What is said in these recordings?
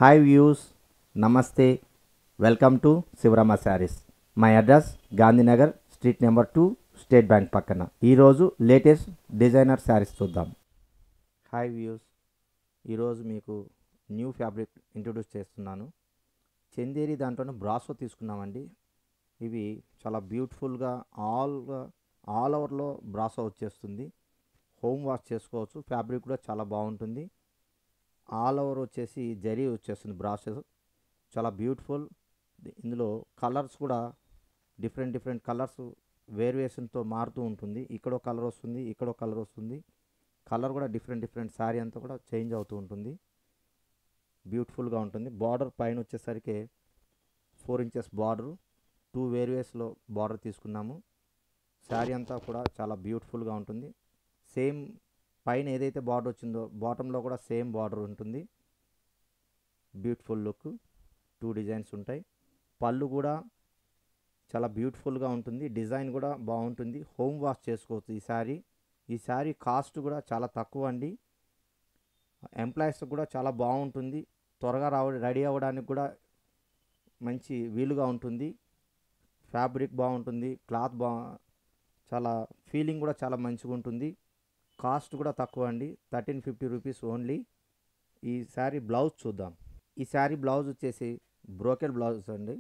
hi views నమస్తే welcome to Shivarama saris my address Gandhinagar street number two state bank పక్కన ఈరోజు latest designer saris చూద్దాం hi views ఈరోజు మీకు న్యూ ఫ్యాబ్రిక్ ఇంట్రొడ్యూస్ చేస్తున్నాను చందేరి దాంట్లోనే బ్రాసో తీసుకున్నామండి ఇవి చాలా బ్యూటిఫుల్గా ఆల్ ఆల్ ఓవర్లో బ్రాసో వచ్చేస్తుంది హోమ్ వాష్ చేసుకోవచ్చు ఫ్యాబ్రిక్ కూడా చాలా బాగుంటుంది ఆల్ ఓవర్ వచ్చేసి జరీ వచ్చేస్తుంది బ్రాసెస్ చాలా బ్యూటిఫుల్ ఇందులో కలర్స్ కూడా డిఫరెంట్ డిఫరెంట్ కలర్స్ వేరియేషన్తో మారుతూ ఉంటుంది ఇక్కడ కలర్ వస్తుంది ఇక్కడ కలర్ వస్తుంది కలర్ కూడా డిఫరెంట్ డిఫరెంట్ శారీ అంతా కూడా చేంజ్ అవుతూ ఉంటుంది బ్యూటిఫుల్గా ఉంటుంది బార్డర్ పైన వచ్చేసరికి ఫోర్ ఇంచెస్ బార్డర్ టూ వేరియేస్లో బార్డర్ తీసుకున్నాము శారీ అంతా కూడా చాలా బ్యూటిఫుల్గా ఉంటుంది సేమ్ పైన ఏదైతే బార్డర్ వచ్చిందో బాటంలో కూడా సేమ్ బార్డర్ ఉంటుంది బ్యూటిఫుల్ లుక్ టూ డిజైన్స్ ఉంటాయి పళ్ళు కూడా చాలా బ్యూటిఫుల్గా ఉంటుంది డిజైన్ కూడా బాగుంటుంది హోమ్ వాష్ చేసుకోవచ్చు ఈ శారీ ఈ శారీ కాస్ట్ కూడా చాలా తక్కువ అండి ఎంప్లాయీస్ కూడా చాలా బాగుంటుంది త్వరగా రావ రెడీ అవ్వడానికి కూడా మంచి వీలుగా ఉంటుంది ఫ్యాబ్రిక్ బాగుంటుంది క్లాత్ బా చాలా ఫీలింగ్ కూడా చాలా మంచిగా ఉంటుంది కాస్ట్ కూడా తక్కువ అండి థర్టీన్ ఫిఫ్టీ రూపీస్ ఓన్లీ ఈ శారీ బ్లౌజ్ చూద్దాం ఈ శారీ బ్లౌజ్ వచ్చేసి బ్రోకెడ్ బ్లౌజ్ అండి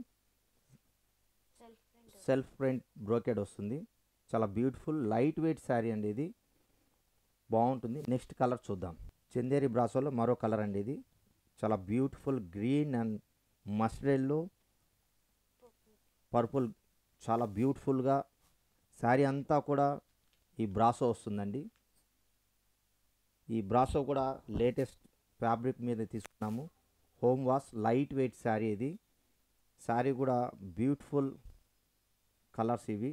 సెల్ఫ్ ప్రింట్ బ్రోకెడ్ వస్తుంది చాలా బ్యూటిఫుల్ లైట్ వెయిట్ శారీ అండి ఇది బాగుంటుంది నెక్స్ట్ కలర్ చూద్దాం చందేరి బ్రాసోలో మరో కలర్ అండి ఇది చాలా బ్యూటిఫుల్ గ్రీన్ అండ్ మస్టర్డ్లో పర్పుల్ చాలా బ్యూటిఫుల్గా శారీ అంతా కూడా ఈ బ్రాసో వస్తుందండి ఈ బ్రాసో కూడా లేటెస్ట్ ఫ్యాబ్రిక్ మీద తీసుకున్నాము home wash light weight sari ఇది శారీ కూడా బ్యూటిఫుల్ కలర్స్ ఇవి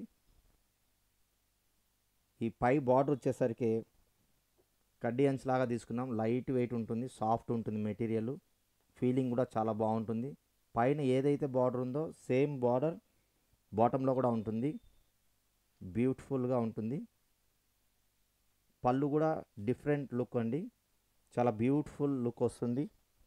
ఈ పై బార్డర్ వచ్చేసరికి కడ్డీ అంచ్ లాగా తీసుకున్నాం లైట్ వెయిట్ ఉంటుంది సాఫ్ట్ ఉంటుంది మెటీరియల్ ఫీలింగ్ కూడా చాలా బాగుంటుంది పైన ఏదైతే బార్డర్ ఉందో సేమ్ బార్డర్ బాటంలో కూడా ఉంటుంది బ్యూటిఫుల్గా ఉంటుంది పళ్ళు కూడా డిఫరెంట్ లుక్ అండి చాలా బ్యూటిఫుల్ లుక్ వస్తుంది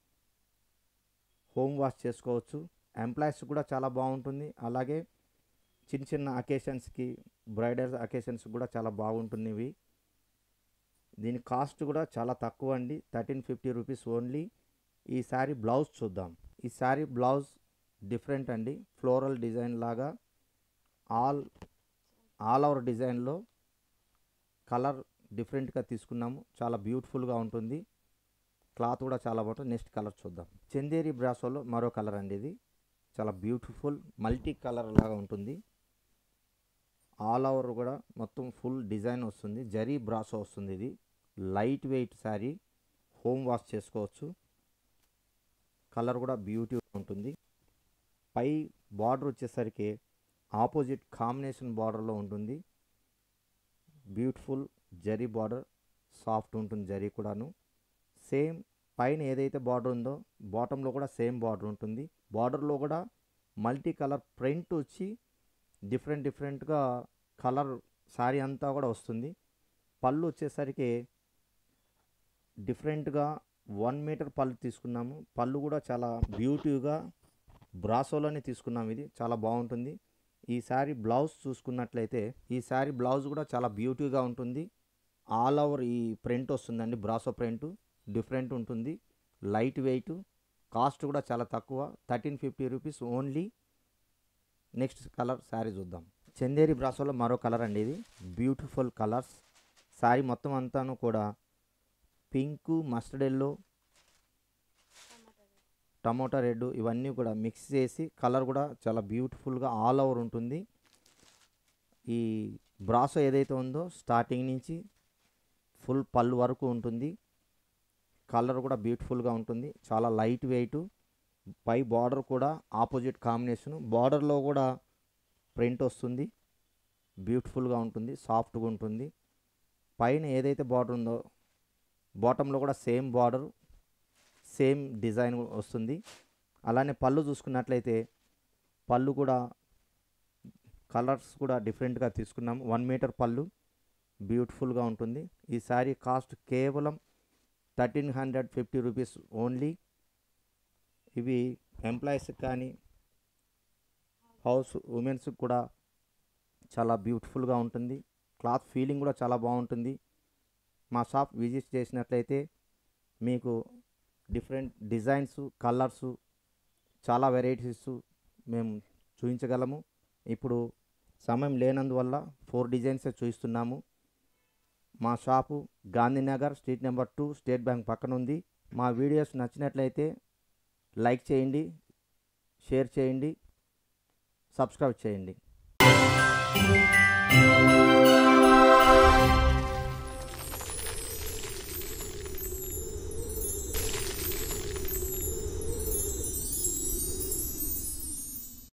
హోమ్ వాష్ చేసుకోవచ్చు ఎంప్లాయీస్ కూడా చాలా బాగుంటుంది అలాగే చిన్న చిన్న అకేషన్స్కి బ్రైడల్ అకేషన్స్ కూడా చాలా బాగుంటుంది ఇవి దీని కాస్ట్ కూడా చాలా తక్కువ అండి థర్టీన్ ఫిఫ్టీ రూపీస్ ఓన్లీ ఈ శారీ బ్లౌజ్ చూద్దాం ఈ శారీ బ్లౌజ్ డిఫరెంట్ అండి ఫ్లోరల్ డిజైన్ లాగా ఆల్ ఆల్ ఓవర్ డిజైన్లో కలర్ డిఫరెంట్గా తీసుకున్నాము చాలా బ్యూటిఫుల్గా ఉంటుంది క్లాత్ కూడా చాలా బాగుంటుంది నెక్స్ట్ కలర్ చూద్దాం చందేరి బ్రాసోలో మరో కలర్ అండి ఇది చాలా బ్యూటిఫుల్ మల్టీ కలర్ లాగా ఉంటుంది ఆల్ ఓవర్ కూడా మొత్తం ఫుల్ డిజైన్ వస్తుంది జరీ బ్రాసో వస్తుంది ఇది light weight sari home wash చేసుకోవచ్చు కలర్ కూడా బ్యూటీ ఉంటుంది పై బార్డర్ వచ్చేసరికి ఆపోజిట్ కాంబినేషన్ బార్డర్లో ఉంటుంది బ్యూటిఫుల్ జరీ బార్డర్ సాఫ్ట్ ఉంటుంది జరీ కూడాను సేమ్ పైన ఏదైతే బార్డర్ ఉందో బాటంలో కూడా సేమ్ బార్డర్ ఉంటుంది బార్డర్లో కూడా మల్టీ కలర్ ప్రింట్ వచ్చి డిఫరెంట్ డిఫరెంట్గా కలర్ శారీ అంతా కూడా వస్తుంది పళ్ళు వచ్చేసరికి డిఫరెంట్గా వన్ మీటర్ పళ్ళు తీసుకున్నాము పళ్ళు కూడా చాలా బ్యూటీగా బ్రాసోలోనే తీసుకున్నాము ఇది చాలా బాగుంటుంది ఈ శారీ బ్లౌజ్ చూసుకున్నట్లయితే ఈ శారీ బ్లౌజ్ కూడా చాలా బ్యూటీగా ఉంటుంది ఆల్ ఓవర్ ఈ ప్రింట్ వస్తుందండి బ్రాసో ప్రింట్ డిఫరెంట్ ఉంటుంది లైట్ వెయిట్ కాస్ట్ కూడా చాలా తక్కువ thirteen fifty rupees only next colour sari చూద్దాం చందేరి బ్రాసోలో మరో కలర్ అండి ఇది బ్యూటిఫుల్ కలర్స్ శారీ మొత్తం అంతాను కూడా pink mustard yellow tomato red ఇవన్నీ కూడా మిక్స్ చేసి కలర్ కూడా చాలా బ్యూటిఫుల్గా ఆల్ ఓవర్ ఉంటుంది ఈ బ్రాసో ఏదైతే ఉందో స్టార్టింగ్ నుంచి ఫుల్ పళ్ళు వరకు ఉంటుంది కలర్ కూడా బ్యూటిఫుల్గా ఉంటుంది చాలా లైట్ వెయిట్ పై బార్డర్ కూడా ఆపోజిట్ కాంబినేషన్ బార్డర్లో కూడా ప్రింట్ వస్తుంది బ్యూటిఫుల్గా ఉంటుంది సాఫ్ట్గా ఉంటుంది పైన ఏదైతే బార్డర్ ఉందో బాటంలో కూడా సేమ్ బార్డర్ సేమ్ డిజైన్ వస్తుంది అలానే పళ్ళు చూసుకున్నట్లయితే పళ్ళు కూడా కలర్స్ కూడా డిఫరెంట్గా తీసుకున్నాము వన్ మీటర్ పళ్ళు బ్యూటిఫుల్గా ఉంటుంది ఈ శారీ కాస్ట్ కేవలం thirteen hundred fifty rupees only ఇవి ఎంప్లాయీస్కి కానీ హౌస్ ఉమెన్స్కి కూడా చాలా బ్యూటిఫుల్గా ఉంటుంది క్లాత్ ఫీలింగ్ కూడా చాలా బాగుంటుంది మా షాప్ విజిట్ చేసినట్లయితే మీకు డిఫరెంట్ డిజైన్స్ కలర్స్ చాలా వెరైటీస్ మేము చూపించగలము ఇప్పుడు సమయం లేనందువల్ల ఫోర్ డిజైన్సే చూపిస్తున్నాము మా shop Gandhinagar street number two state bank పక్కన ఉంది మా వీడియోస్ నచ్చినట్లయితే లైక్ చేయండి షేర్ చేయండి సబ్స్క్రైబ్ చేయండి